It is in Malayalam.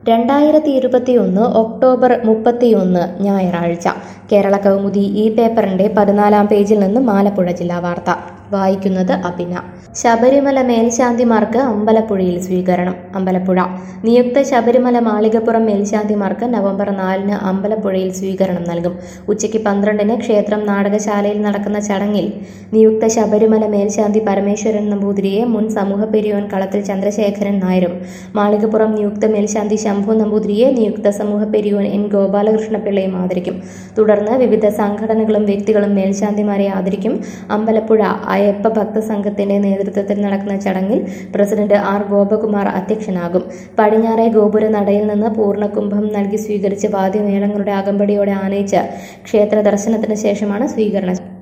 രണ്ടായിരത്തി ഇരുപത്തിയൊന്ന് ഒക്ടോബർ മുപ്പത്തിയൊന്ന് ഞായറാഴ്ച കേരള കൗമുദി ഈ പേപ്പറിന്റെ പതിനാലാം പേജിൽ നിന്ന് ആലപ്പുഴ ജില്ലാ വാർത്ത വായിക്കുന്നത് അഭിന ശബരിമല മേൽശാന്തിമാർക്ക് അമ്പലപ്പുഴയിൽ സ്വീകരണം അമ്പലപ്പുഴ നിയുക്ത ശബരിമല മാളികപ്പുറം മേൽശാന്തിമാർക്ക് നവംബർ നാലിന് അമ്പലപ്പുഴയിൽ സ്വീകരണം നൽകും ഉച്ചയ്ക്ക് പന്ത്രണ്ടിന് ക്ഷേത്രം നാടകശാലയിൽ നടക്കുന്ന ചടങ്ങിൽ നിയുക്ത ശബരിമല മേൽശാന്തി പരമേശ്വരൻ നമ്പൂതിരിയെ മുൻ സമൂഹ പെരിയോൻ കളത്തിൽ ചന്ദ്രശേഖരൻ നായരും മാളികപ്പുറം നിയുക്ത മേൽശാന്തി ശംഭു നമ്പൂതിരിയെ നിയുക്ത സമൂഹ പെരിയോൻ എൻ ഗോപാലകൃഷ്ണപിള്ളയും ആദരിക്കും തുടർന്ന് വിവിധ സംഘടനകളും വ്യക്തികളും മേൽശാന്തിമാരെ ആദരിക്കും അമ്പലപ്പുഴ അയ്യപ്പ ഭക്ത സംഘത്തിന്റെ നേതൃത്വത്തിൽ നടക്കുന്ന ചടങ്ങിൽ പ്രസിഡന്റ് ആർ ഗോപകുമാർ അധ്യക്ഷനാകും പടിഞ്ഞാറെ ഗോപുര നടയിൽ നിന്ന് പൂർണ്ണകുംഭം നൽകി സ്വീകരിച്ച് വാദ്യമേളങ്ങളുടെ അകമ്പടിയോടെ ആനയിച്ച് ക്ഷേത്ര ദർശനത്തിന് ശേഷമാണ് സ്വീകരണം